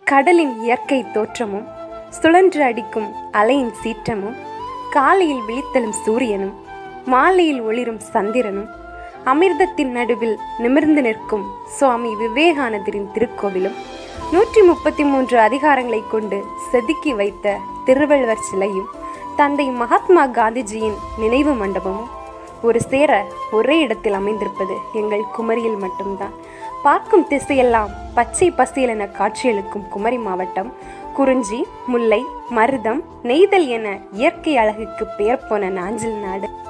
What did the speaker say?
கடலின் இயற்கை தோற்றமும் சுழன்று அடிக்கும் அலையின் சீற்றமும் காலையில் விழித்தெழும் சூரியனும் மாலையில் ஒளிரும் சந்திரனும் அமிர்தத்தின் நடுவில் நிமிர்ந்து நிற்கும் சுவாமி விவேகானந்தரின் திருக்கோவிலும் நூற்றி முப்பத்தி மூன்று அதிகாரங்களை கொண்டு செதுக்கி வைத்த திருவள்ளுவர் சிலையும் தந்தை மகாத்மா காந்திஜியின் நினைவு மண்டபமும் ஒரு சேர ஒரே இடத்தில் அமைந்திருப்பது எங்கள் குமரியில் மட்டும்தான் பார்க்கும் திசையெல்லாம் பச்சை பசேல் என காட்சியளிக்கும் குமரி மாவட்டம் குறிஞ்சி முல்லை மருதம் நெய்தல் என இயற்கை அழகுக்கு பெயர் போன நாஞ்சில் நாடு